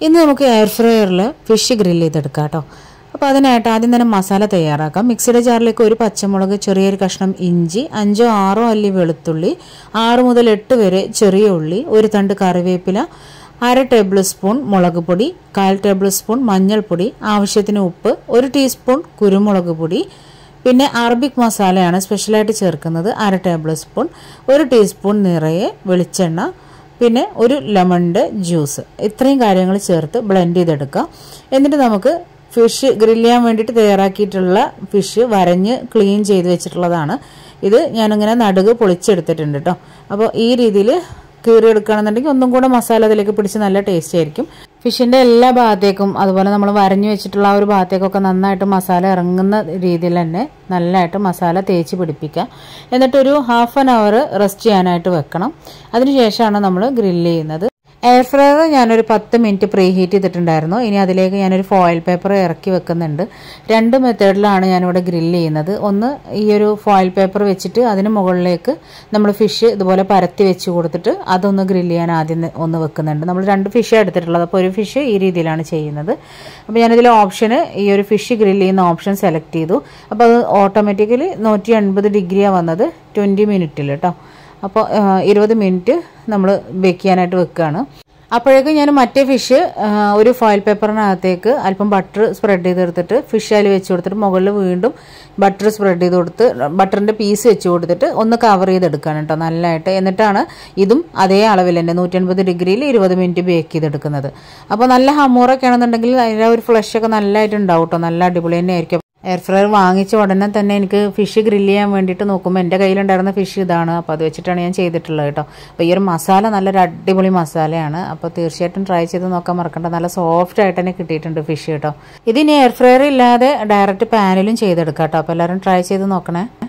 ഇന്ന് നമുക്ക് air ഫ്രയറിൽ fish grill ചെയ്തെടുക്കാം കേട്ടോ അപ്പോൾ അതിനായിട്ട് ആദ്യം തന്നെ മസാല തയ്യാറാക്കാം മിക്സിയുടെ ജാറിലേക്ക് ഒരു പച്ചമുളക് ചെറിയൊരു കഷ്ണം ഇഞ്ചി അഞ്ചോ ആറോ അല്ലി വെളുത്തുള്ളി ആറ് മുതൽ എട്ട് വരെ ചെറിയ ഉള്ളി ഒരു തണ്ട് കറിവേപ്പില അര ടേബിൾ സ്പൂൺ മുളക് പൊടി കാൽ ടേബിൾ സ്പൂൺ മഞ്ഞൾപ്പൊടി ആവശ്യത്തിന് ഉപ്പ് ഒരു ടീസ്പൂൺ കുരുമുളക് പൊടി പിന്നെ അറബിക് മസാലയാണ് സ്പെഷ്യലായിട്ട് ചേർക്കുന്നത് അര ടേബിൾ സ്പൂൺ ഒരു ടീസ്പൂൺ നിറയെ വെളിച്ചെണ്ണ പിന്നെ ഒരു ലെമണിൻ്റെ ജ്യൂസ് ഇത്രയും കാര്യങ്ങൾ ചേർത്ത് ബ്ലെൻഡ് ചെയ്തെടുക്കുക എന്നിട്ട് നമുക്ക് ഫിഷ് ഗ്രില്ല് ചെയ്യാൻ വേണ്ടിയിട്ട് തയ്യാറാക്കിയിട്ടുള്ള ഫിഷ് വരഞ്ഞ് ക്ലീൻ ചെയ്ത് വെച്ചിട്ടുള്ളതാണ് ഇത് ഞാനിങ്ങനെ നടുക് പൊളിച്ചെടുത്തിട്ടുണ്ട് കേട്ടോ അപ്പോൾ ഈ രീതിയിൽ കീറി എടുക്കുകയാണെന്നുണ്ടെങ്കിൽ ഒന്നും കൂടെ മസാല അതിലേക്ക് പിടിച്ച് നല്ല ടേസ്റ്റ് ആയിരിക്കും ഫിഷിൻ്റെ എല്ലാ ഭാഗത്തേക്കും അതുപോലെ നമ്മൾ വരഞ്ഞു വെച്ചിട്ടുള്ള ആ ഒരു ഭാഗത്തേക്കൊക്കെ നന്നായിട്ട് മസാല ഇറങ്ങുന്ന രീതിയിൽ തന്നെ നല്ലതായിട്ട് മസാല തേച്ച് പിടിപ്പിക്കുക എന്നിട്ടൊരു ഹാഫ് ആൻ അവർ റെസ്റ്റ് ചെയ്യാനായിട്ട് വെക്കണം അതിനുശേഷമാണ് നമ്മൾ ഗ്രില്ല് ചെയ്യുന്നത് എയർ ഫ്രയർ ഞാനൊരു പത്ത് മിനിറ്റ് പ്രീ ഹീറ്റ് ചെയ്തിട്ടുണ്ടായിരുന്നു ഇനി അതിലേക്ക് ഞാനൊരു ഫോയിൽ പേപ്പർ ഇറക്കി വെക്കുന്നുണ്ട് രണ്ട് മെത്തേഡിലാണ് ഞാനിവിടെ ഗ്രില്ല് ചെയ്യുന്നത് ഒന്ന് ഈ ഒരു ഫോയിൽ പേപ്പർ വെച്ചിട്ട് അതിന് മുകളിലേക്ക് നമ്മൾ ഫിഷ് ഇതുപോലെ പരത്തി വെച്ച് കൊടുത്തിട്ട് അതൊന്ന് ഗ്രില്ല് ചെയ്യാൻ ആദ്യം ഒന്ന് വെക്കുന്നുണ്ട് നമ്മൾ രണ്ട് ഫിഷ് എടുത്തിട്ടുള്ളത് അപ്പോൾ ഒരു ഫിഷ് ഈ രീതിയിലാണ് ചെയ്യുന്നത് അപ്പോൾ ഞാനിതിൽ ഓപ്ഷന് ഈ ഒരു ഫിഷ് ഗ്രില്ല് ചെയ്യുന്ന ഓപ്ഷൻ സെലക്ട് ചെയ്തു അപ്പോൾ അത് ഓട്ടോമാറ്റിക്കലി നൂറ്റി എൺപത് ഡിഗ്രിയാണ് വന്നത് ട്വൻറ്റി മിനിറ്റിൽ കേട്ടോ അപ്പോൾ ഇരുപത് മിനിറ്റ് നമ്മൾ ബേക്ക് ചെയ്യാനായിട്ട് വെക്കുകയാണ് അപ്പോഴേക്കും ഞാൻ മറ്റേ ഫിഷ് ഒരു ഫോയിൽ പേപ്പറിനകത്തേക്ക് അല്പം ബട്ടർ സ്പ്രെഡ് ചെയ്തെടുത്തിട്ട് ഫിഷ് അതിൽ വെച്ച് കൊടുത്തിട്ട് മുകളിൽ വീണ്ടും ബട്ടർ സ്പ്രെഡ് ചെയ്ത് കൊടുത്ത് ബട്ടറിൻ്റെ പീസ് വെച്ച് കൊടുത്തിട്ട് ഒന്ന് കവർ ചെയ്തെടുക്കുകയാണ് കേട്ടോ നല്ലതായിട്ട് എന്നിട്ടാണ് ഇതും അതേ അളവിൽ തന്നെ നൂറ്റൻപത് ഡിഗ്രിയിൽ ഇരുപത് മിനിറ്റ് ബേക്ക് ചെയ്തെടുക്കുന്നത് അപ്പോൾ നല്ല ഹമൂറൊക്കെ ആണെന്നുണ്ടെങ്കിൽ അതിൻ്റെ ഒരു ഫ്ലഷൊക്കെ നല്ലതായിട്ട് ഉണ്ടാവും കേട്ടോ നല്ല അടിപൊളി തന്നെ ആയിരിക്കും എയർ ഫ്രയർ വാങ്ങിച്ച ഉടനെ തന്നെ എനിക്ക് ഫിഷ് ഗ്രില്ല് ചെയ്യാൻ വേണ്ടിയിട്ട് നോക്കുമ്പോൾ എൻ്റെ കയ്യിലുണ്ടായിരുന്ന ഫിഷ് ഇതാണ് അപ്പോൾ അത് വെച്ചിട്ടാണ് ഞാൻ ചെയ്തിട്ടുള്ളത് കേട്ടോ അപ്പോൾ ഈ ഒരു മസാല നല്ലൊരു അടിപൊളി മസാലയാണ് അപ്പോൾ തീർച്ചയായിട്ടും ട്രൈ ചെയ്ത് നോക്കാൻ മറക്കണ്ട നല്ല സോഫ്റ്റ് ആയിട്ട് തന്നെ കിട്ടിയിട്ടുണ്ട് ഫിഷ് കേട്ടോ ഇതിനി എയർ ഫ്രയർ ഇല്ലാതെ ഡയറക്റ്റ് പാനിലും ചെയ്തെടുക്കാം കേട്ടോ അപ്പോൾ എല്ലാവരും ട്രൈ ചെയ്ത് നോക്കണേ